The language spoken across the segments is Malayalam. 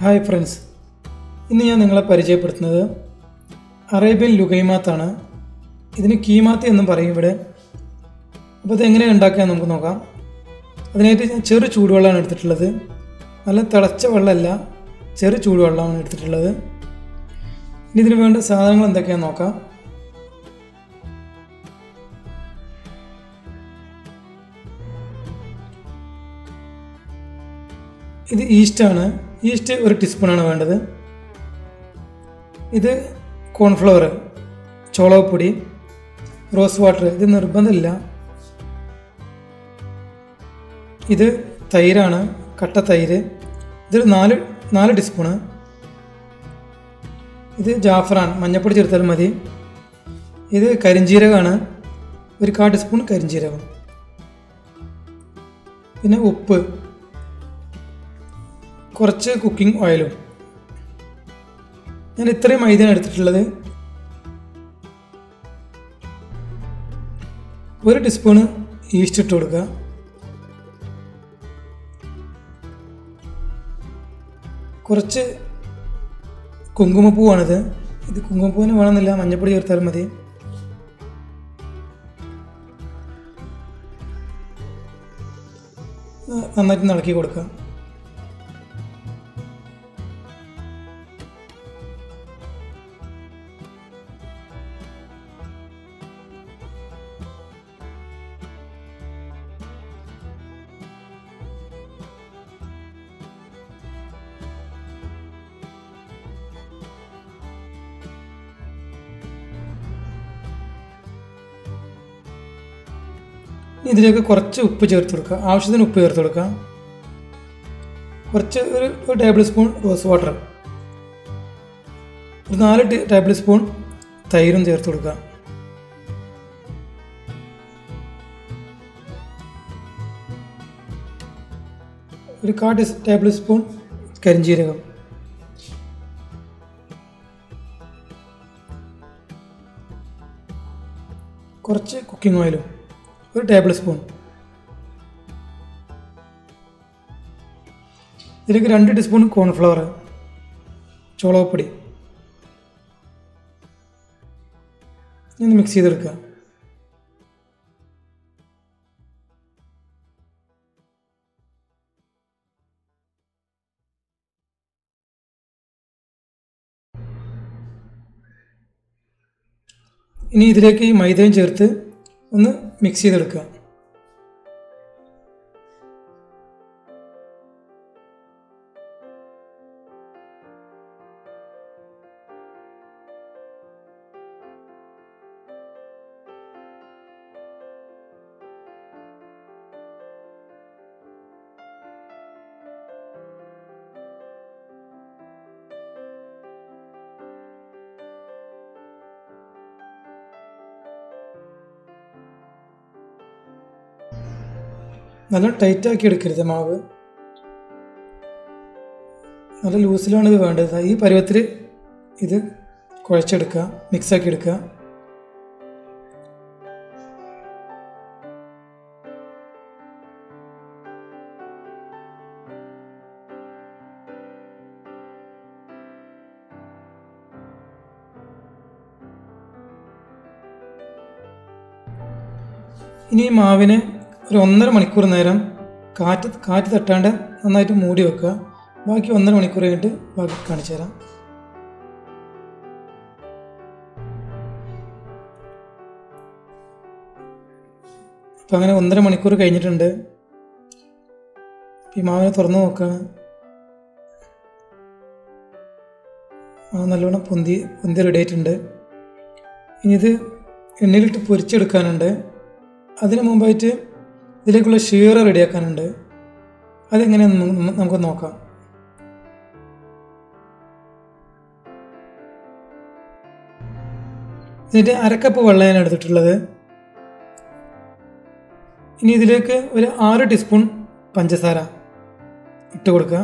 ഹായ് ഫ്രണ്ട്സ് ഇന്ന് ഞാൻ നിങ്ങളെ പരിചയപ്പെടുത്തുന്നത് അറേബ്യൻ ലുഗൈമാത്താണ് ഇതിന് കീമാത്ത് എന്നും പറയും ഇവിടെ അപ്പോൾ ഇത് എങ്ങനെ ഉണ്ടാക്കുക നമുക്ക് നോക്കാം അതിനായിട്ട് ഞാൻ ചെറു ചൂടുവെള്ളമാണ് എടുത്തിട്ടുള്ളത് നല്ല തിളച്ച വെള്ളമല്ല ചെറു ചൂടുവെള്ളമാണ് എടുത്തിട്ടുള്ളത് ഇനി ഇതിന് വേണ്ട സാധനങ്ങൾ എന്തൊക്കെയാണെന്ന് നോക്കാം ഇത് ഈസ്റ്റാണ് ഈസ്റ്റ് ഒരു ടീസ്പൂണാണ് വേണ്ടത് ഇത് കോൺഫ്ലവർ ചോളപ്പൊടി റോസ് വാട്ടർ ഇത് നിർബന്ധമില്ല ഇത് തൈരാണ് കട്ട തൈര് ഇതൊരു നാല് നാല് ടീസ്പൂണ് ഇത് ജാഫ്രാൻ മഞ്ഞപ്പൊടി ചേർത്താൽ മതി ഇത് കരിഞ്ജീരകമാണ് ഒരു കാ ടീസ്പൂൺ കരിഞ്ജീരകം പിന്നെ ഉപ്പ് കുറച്ച് കുക്കിംഗ് ഓയിലും ഞാൻ ഇത്രയും മൈദയാണ് എടുത്തിട്ടുള്ളത് ഒരു ടീസ്പൂണ് ഈസ്റ്റ് ഇട്ട് കൊടുക്കുക കുറച്ച് കുങ്കുമപ്പൂവാണിത് ഇത് കുങ്കുമപ്പൂവിന് വേണമെന്നില്ല മഞ്ഞപ്പൊടി ചേർത്താലും മതി നന്നായിട്ട് ഇളക്കി കൊടുക്കുക ഇനി ഇതിലേക്ക് കുറച്ച് ഉപ്പ് ചേർത്ത് കൊടുക്കുക ആവശ്യത്തിന് ഉപ്പ് ചേർത്ത് കൊടുക്കുക കുറച്ച് ഒരു ഒരു ടേബിൾ സ്പൂൺ റോസ് വാട്ടർ ഒരു നാല് ടേ- ടേബിൾ സ്പൂൺ തൈരും ചേർത്ത് കൊടുക്കുക ഒരു കാ ടീ- ടേബിൾ സ്പൂൺ കരിഞ്ജീരകം കുറച്ച് കുക്കിംഗ് ഓയിലും ഒരു ടേബിൾ സ്പൂൺ ഇതിലേക്ക് രണ്ട് ടീസ്പൂൺ കോൺഫ്ലവർ ചോളപ്പൊടി ഇനി മിക്സ് ചെയ്തെടുക്കുക ഇനി ഇതിലേക്ക് ഈ മൈദയും ചേർത്ത് ഒന്ന് മിക്സ് ചെയ്തെടുക്കുക നല്ല ടൈറ്റാക്കി എടുക്കരുത് മാവ് നല്ല ലൂസിലാണ് ഇത് വേണ്ടത് ഈ പരുവത്തിൽ ഇത് കുഴച്ചെടുക്കുക മിക്സാക്കി എടുക്കുക ഇനി ഈ മാവിനെ ഒരു ഒന്നര മണിക്കൂർ നേരം കാറ്റ് കാറ്റ് തട്ടാണ്ട് നന്നായിട്ട് മൂടി വെക്കുക ബാക്കി ഒന്നര മണിക്കൂർ കഴിഞ്ഞിട്ട് ബാക്കി കാണിച്ചു തരാം അപ്പം അങ്ങനെ ഒന്നര മണിക്കൂർ കഴിഞ്ഞിട്ടുണ്ട് ഈ മാവിനെ തുറന്നു നോക്കുകയാണ് മാവ് നല്ലോണം പൊന്തി പൊന്തി റെഡി ആയിട്ടുണ്ട് ഇനി ഇത് എണ്ണയിലിട്ട് പൊരിച്ചെടുക്കാനുണ്ട് അതിന് മുമ്പായിട്ട് ഇതിലേക്കുള്ള ഷീറ റെഡിയാക്കാനുണ്ട് അതെങ്ങനെയാണെന്ന് നമുക്ക് നമുക്ക് നോക്കാം എന്നിട്ട് അരക്കപ്പ് വെള്ളം ഞാൻ എടുത്തിട്ടുള്ളത് ഇനി ഇതിലേക്ക് ഒരു ആറ് ടീസ്പൂൺ പഞ്ചസാര ഇട്ട് കൊടുക്കുക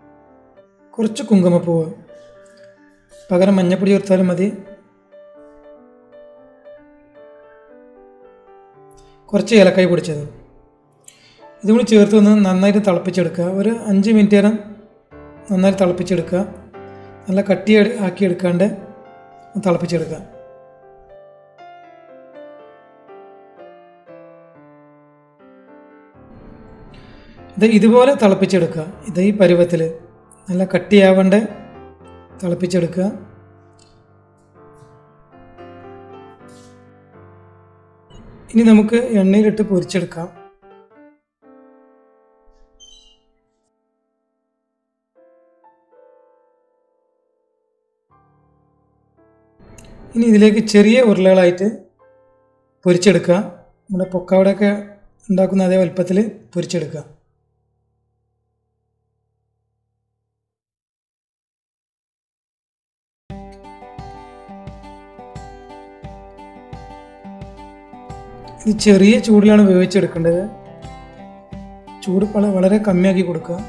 കുറച്ച് കുങ്കുമപ്പൂവ് പകരം മഞ്ഞപ്പൊടി ചേർത്താലും മതി കുറച്ച് ഏലക്കായ് പൊടിച്ചത് ഇതും കൂടി ചേർത്ത് ഒന്ന് നന്നായിട്ട് തിളപ്പിച്ചെടുക്കുക ഒരു അഞ്ച് മിനിറ്റ് നേരം നന്നായി തിളപ്പിച്ചെടുക്കുക നല്ല കട്ടി ആക്കി എടുക്കാണ്ട് തിളപ്പിച്ചെടുക്കുക ഇത് ഇതുപോലെ തിളപ്പിച്ചെടുക്കുക ഇത് ഈ പരുവത്തിൽ നല്ല കട്ടിയാവേണ്ട തിളപ്പിച്ചെടുക്കുക ഇനി നമുക്ക് എണ്ണയിലിട്ട് പൊരിച്ചെടുക്കാം ഇനി ഇതിലേക്ക് ചെറിയ ഉരുളകളായിട്ട് പൊരിച്ചെടുക്കുക നമ്മുടെ പൊക്കാവടയൊക്കെ ഉണ്ടാക്കുന്ന അതേ വലുപ്പത്തിൽ പൊരിച്ചെടുക്കുക ഇത് ചെറിയ ചൂടിലാണ് വേവിച്ചെടുക്കേണ്ടത് ചൂട് വള- വളരെ കമ്മിയാക്കി കൊടുക്കുക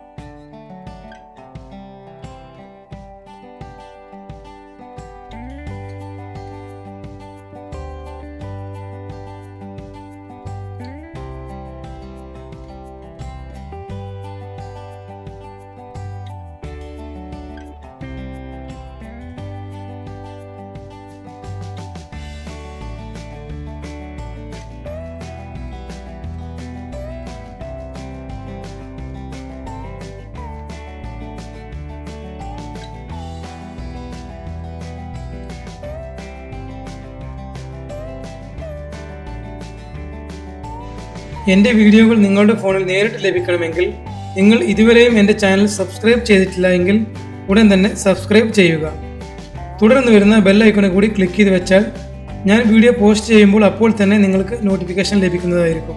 എൻ്റെ വീഡിയോകൾ നിങ്ങളുടെ ഫോണിൽ നേരിട്ട് ലഭിക്കണമെങ്കിൽ നിങ്ങൾ ഇതുവരെയും എൻ്റെ ചാനൽ സബ്സ്ക്രൈബ് ചെയ്തിട്ടില്ല എങ്കിൽ ഉടൻ തന്നെ സബ്സ്ക്രൈബ് ചെയ്യുക തുടർന്ന് വരുന്ന ബെൽ ഐക്കണിൽ കൂടി ക്ലിക്ക് ചെയ്ത് വെച്ചാൽ ഞാൻ വീഡിയോ പോസ്റ്റ് ചെയ്യുമ്പോൾ അപ്പോൾ തന്നെ നിങ്ങൾക്ക് നോട്ടിഫിക്കേഷൻ ലഭിക്കുന്നതായിരിക്കും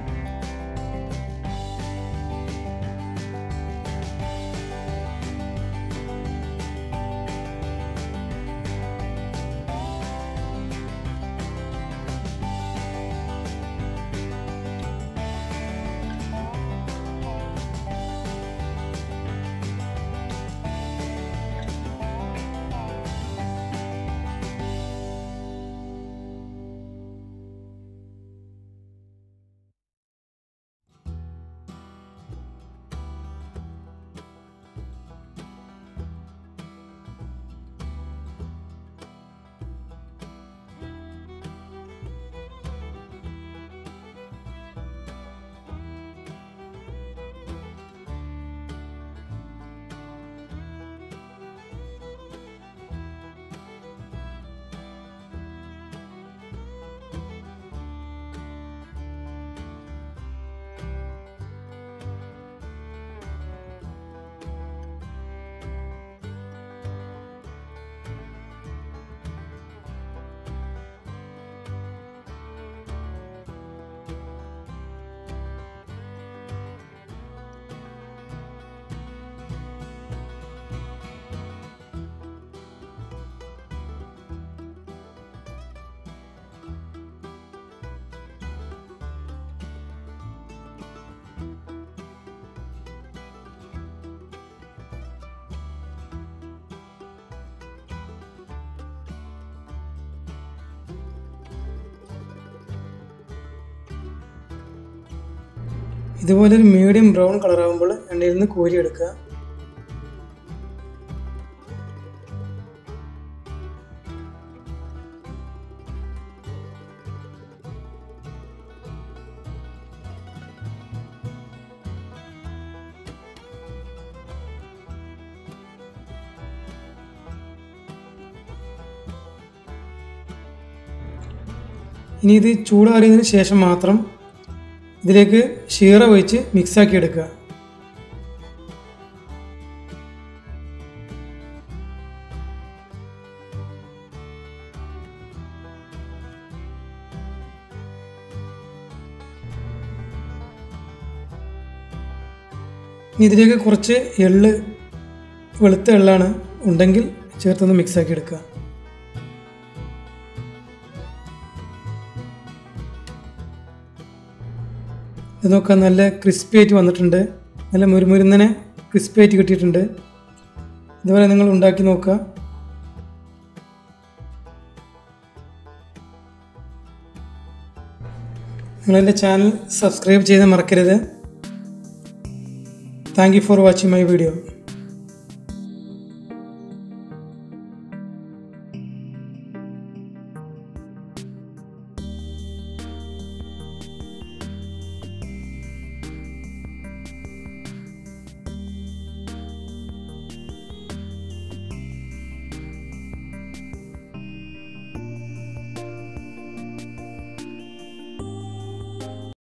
ഇതുപോലെ ഒരു മീഡിയം ബ്രൗൺ കളർ ആകുമ്പോൾ എണ്ണയിൽ നിന്ന് കോരിയെടുക്കുക ഇനി ഇത് ചൂടാറിയതിന് ശേഷം മാത്രം ഇതിലേക്ക് ഷീറ ഒഴിച്ച് മിക്സാക്കി എടുക്കുക ഇനി ഇതിലേക്ക് കുറച്ച് എള്ള് വെളുത്ത എള്ളാണ് ഉണ്ടെങ്കിൽ ചേർത്തൊന്ന് മിക്സാക്കി എടുക്കുക ഇതൊക്കെ നല്ല ക്രിസ്പി ആയിട്ട് വന്നിട്ടുണ്ട് നല്ല മുരുമുരുന്നനെ ക്രിസ്പി ആയിട്ട് കിട്ടിയിട്ടുണ്ട് ഇതുപോലെ നിങ്ങൾ ഉണ്ടാക്കി നോക്കുക നിങ്ങളെൻ്റെ ചാനൽ സബ്സ്ക്രൈബ് ചെയ്ത് മറക്കരുത് thank you for watching my video